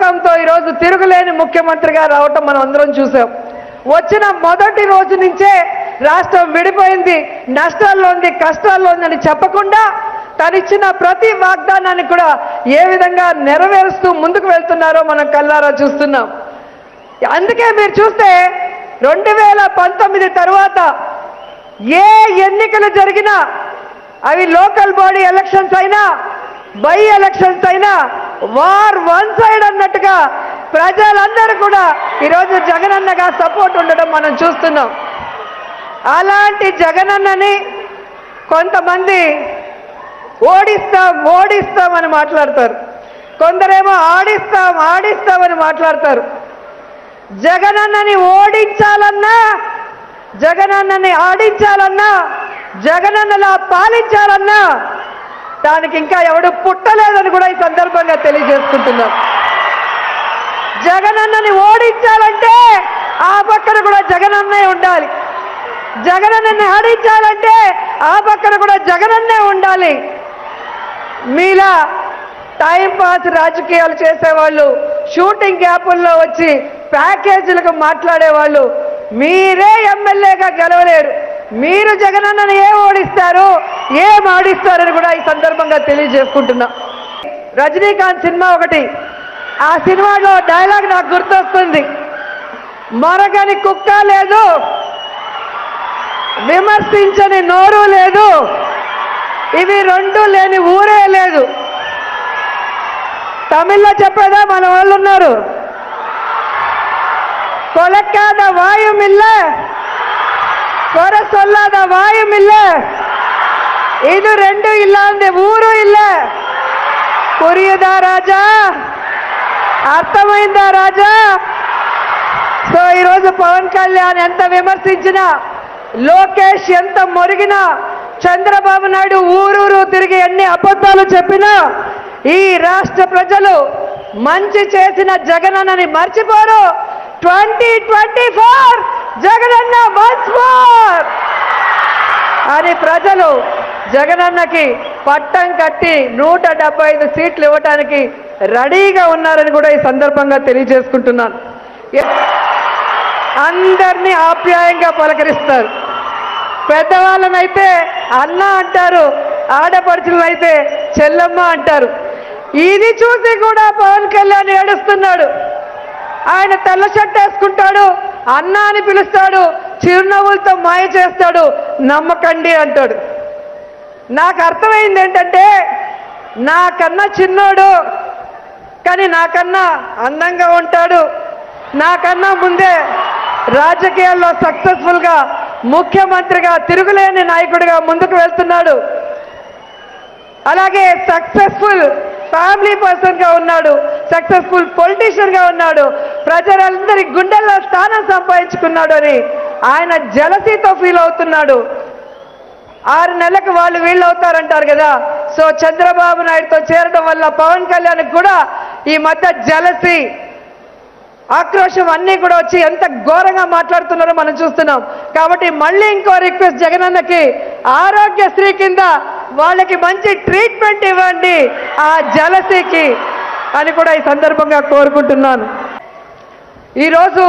జీవితంతో ఈరోజు తిరుగులేని ముఖ్యమంత్రిగా రావటం మనం అందరం చూసాం వచ్చిన మొదటి రోజు నుంచే రాష్ట్రం విడిపోయింది నష్టాల్లో ఉంది కష్టాల్లో ఉందని చెప్పకుండా తనిచ్చిన ప్రతి వాగ్దానాన్ని కూడా ఏ విధంగా నెరవేరుస్తూ ముందుకు వెళ్తున్నారో మనం కల్లారా చూస్తున్నాం అందుకే మీరు చూస్తే రెండు వేల పంతొమ్మిది తర్వాత ఏ ఎన్నికలు జరిగినా అవి లోకల్ బాడీ ఎలక్షన్స్ అయినా బై ఎలక్షన్స్ అయినా వార్ వన్ సైడ్ అన్నట్టుగా ప్రజలందరూ కూడా ఈరోజు జగనన్నగా సపోర్ట్ ఉండడం మనం చూస్తున్నాం అలాంటి జగనన్నని కొంతమంది ఓడిస్తాం ఓడిస్తామని మాట్లాడతారు కొందరేమో ఆడిస్తాం ఆడిస్తామని మాట్లాడతారు జగనన్నని ఓడించాలన్నా జగనన్నని ఆడించాలన్నా జగనన్నలా పాలించాలన్నా దానికి ఇంకా ఎవడు పుట్టలేదని కూడా ఈ సందర్భంగా తెలియజేసుకుంటున్నాం జగనన్నని ఓడించాలంటే ఆ పక్కన కూడా జగనన్నే ఉండాలి జగనన్నని ఆడించాలంటే ఆ పక్కన కూడా జగనన్నే ఉండాలి మీలా టైం పాస్ రాజకీయాలు చేసేవాళ్ళు షూటింగ్ గ్యాపుల్లో వచ్చి ప్యాకేజీలకు మాట్లాడేవాళ్ళు మీరే ఎమ్మెల్యేగా గెలవలేరు మీరు జగనన్నను ఏం ఓడిస్తారు ఏం ఆడిస్తారని కూడా ఈ సందర్భంగా తెలియజేసుకుంటున్నా రజనీకాంత్ సినిమా ఒకటి ఆ సినిమాలో డైలాగ్ నాకు గుర్తొస్తుంది మరగని కుక్క లేదు విమర్శించని నోరు లేదు ఇవి రెండు లేని ఊరే లేదు తమిళ్లో చెప్పేదా మన వాళ్ళు ఉన్నారు కొలక్కాద వాయుమిల్ల కొర సొల్లాద వాయుమిల్ల ಇದು రెండు ಇಲ್ಲ ಅಂದೆ ఊరు ಇಲ್ಲ పురియుదా రాజా అర్థమైందా రాజా సో ఈరోజు పవన్ కళ్యాణ్ ఎంత విమర్శించినా లోకేష్ ఎంత మొరిగినా చంద్రబాబు నాయుడు ఊరూరు తిరిగి ఎన్ని అబద్ధాలు చెప్పినా ఈ రాష్ట్ర ప్రజలు మంచి చేసిన జగనన్నని మర్చిపోరు twenty twenty four Jagananna once more అని ప్రజలు జగనన్నకి పట్టం కట్టి నూట డెబ్బై ఐదు సీట్లు ఇవ్వటానికి రెడీగా ఉన్నారని కూడా ఈ సందర్భంగా తెలియజేసుకుంటున్నాను ఎ- అందరినీ ఆప్యాయంగా పలకరిస్తారు పెద్దవాళ్ళనైతే అన్న అంటారు ఆడపడుచులనైతే చెల్లమ్మ అంటారు ఇది చూసి కూడా పవన్ కళ్యాణ్ ఏడుస్తున్నాడు ఆయన తెల్ల షర్ట్ వేసుకుంటాడు అన్న అని పిలుస్తాడు చిరునవ్వులతో మాయ చేస్తాడు నమ్మకండి అంటాడు నాకు అర్థమైంది ఏంటంటే నాకన్నా చిన్నోడు కానీ నాకన్నా అందంగా ఉంటాడు నాకన్నా ముందే రాజకీయాల్లో సక్సెస్ఫుల్గా ముఖ్యమంత్రిగా తిరుగులేని నాయకుడిగా ముందుకు వెళ్తున్నాడు అలాగే సక్సెస్ఫుల్ ఫ్యామిలీ పర్సన్ గా ఉన్నాడు సక్సెస్ఫుల్ పొలిటీషియన్ గా ఉన్నాడు ప్రజలందరి గుండెల్లో స్థానం సంపాదించుకున్నాడు అని ఆయన జలసీతో ఫీల్ అవుతున్నాడు ఆరు నెలలకు వాళ్ళు వీళ్ళు అవుతారంటారు కదా సో చంద్రబాబు నాయుడుతో చేరడం వల్ల పవన్ కళ్యాణ్ కూడా ఈ మధ్య జలసి ఆక్రోశం అన్నీ కూడా వచ్చి ఎంత ఘోరంగా మాట్లాడుతున్నారో మనం చూస్తున్నాం కాబట్టి మళ్ళీ ఇంకో రిక్వెస్ట్ జగనన్నకి ఆరోగ్యశ్రీ కింద వాళ్ళకి మంచి ట్రీట్మెంట్ ఇవ్వండి ఆ జలసికి అని కూడా ఈ సందర్భంగా కోరుకుంటున్నాను ఈరోజు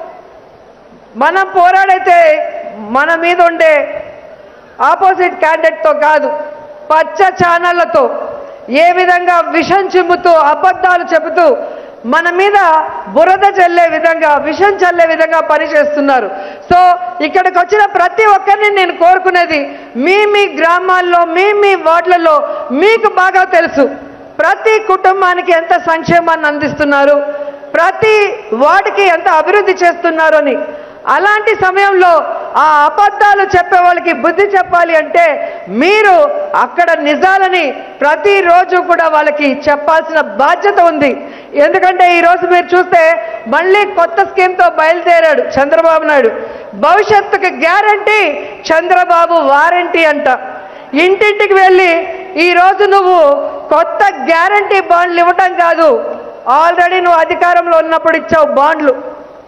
మనం పోరాడైతే మన మీద ఉండే ఆపోజిట్ క్యాండిడేట్తో కాదు పచ్చ ఛానళ్లతో ఏ విధంగా విషం చిమ్ముతూ అబద్ధాలు చెబుతూ మన మీద బురద చల్లే విధంగా విషం చల్లే విధంగా పనిచేస్తున్నారు సో ఇక్కడికి వచ్చిన ప్రతి ఒక్కరిని నేను కోరుకునేది మీ మీ గ్రామాల్లో మీ మీ వార్డులలో మీకు బాగా తెలుసు ప్రతి కుటుంబానికి ఎంత సంక్షేమాన్ని అందిస్తున్నారు ప్రతి వార్డుకి ఎంత అభివృద్ధి చేస్తున్నారు అని అలాంటి సమయంలో ఆ అబద్ధాలు చెప్పే వాళ్ళకి బుద్ధి చెప్పాలి అంటే మీరు అక్కడ నిజాలని ప్రతిరోజు కూడా వాళ్ళకి చెప్పాల్సిన బాధ్యత ఉంది ఎందుకంటే ఈరోజు మీరు చూస్తే మళ్ళీ కొత్త స్కీమ్తో బయలుదేరాడు చంద్రబాబు నాయుడు భవిష్యత్తుకి గ్యారంటీ చంద్రబాబు వారంటీ అంట ఇంటింటికి వెళ్ళి ఈరోజు నువ్వు కొత్త గ్యారంటీ బాండ్లు ఇవ్వటం కాదు ఆల్రెడీ నువ్వు అధికారంలో ఉన్నప్పుడు ఇచ్చావు బాండ్లు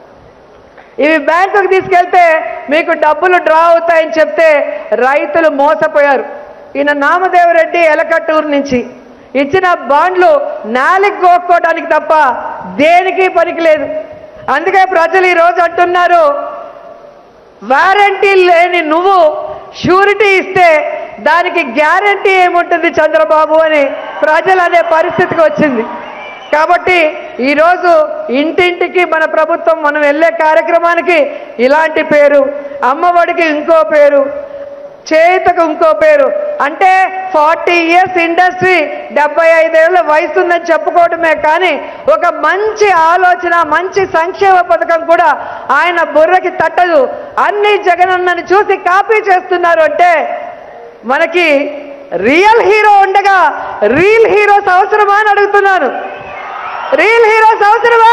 ఇవి బ్యాంకుకి తీసుకెళ్తే మీకు డబ్బులు డ్రా అవుతాయని చెప్తే రైతులు మోసపోయారు ఈయన నామదేవరెడ్డి ఎలకట్టూరు నుంచి ఇచ్చిన బాండ్లు నాలికి గోక్కోవడానికి తప్ప దేనికి పనికిలేదు అందుకే ప్రజలు ఈరోజు అంటున్నారు వారంటీ లేని నువ్వు షూరిటీ ఇస్తే దానికి గ్యారంటీ ఏముంటుంది చంద్రబాబు అని ప్రజలు అనే పరిస్థితికి వచ్చింది కాబట్టి ఈరోజు ఇంటింటికి మన ప్రభుత్వం మనం వెళ్ళే కార్యక్రమానికి ఇలాంటి పేరు అమ్మఒడికి ఇంకో పేరు చేతకు ఇంకో పేరు అంటే ఫార్టీ ఇయర్స్ ఇండస్ట్రీ డెబ్బై ఐదేళ్ల వయసు ఉందని చెప్పుకోవడమే కానీ ఒక మంచి ఆలోచన మంచి సంక్షేమ పథకం కూడా ఆయన బుర్రకి తట్టదు అన్ని జగనన్నని చూసి కాపీ చేస్తున్నారు అంటే మనకి రియల్ హీరో ఉండగా రీల్ హీరోస్ అవసరమా అని అడుగుతున్నాను రియల్ హీరోస్ అవసరమా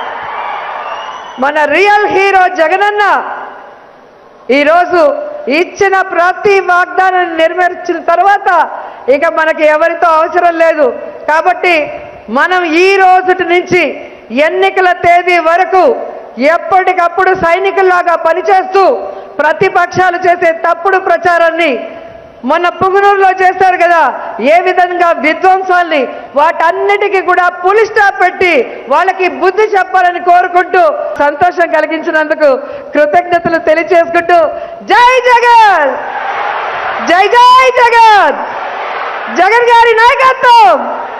మన రియల్ హీరో జగనన్న ఈరోజు ఇచ్చిన ప్రతి వాగ్దానాన్ని నెరవేర్చిన తర్వాత ఇక మనకి ఎవరితో అవసరం లేదు కాబట్టి మనం ఈ రోజుటి నుంచి ఎన్నికల తేదీ వరకు ఎప్పటికప్పుడు సైనికుల్లాగా పనిచేస్తూ ప్రతిపక్షాలు చేసే తప్పుడు ప్రచారాన్ని మొన్న పుగునూరులో చేశారు కదా ఏ విధంగా విధ్వంసాల్ని వాటన్నిటికీ కూడా పులి స్టాప్ పెట్టి వాళ్ళకి బుద్ధి చెప్పాలని కోరుకుంటూ సంతోషం కలిగించినందుకు కృతజ్ఞతలు తెలియచేసుకుంటూ జై జగన్ జై జై జగన్ జగన్ గారి నాయకత్వం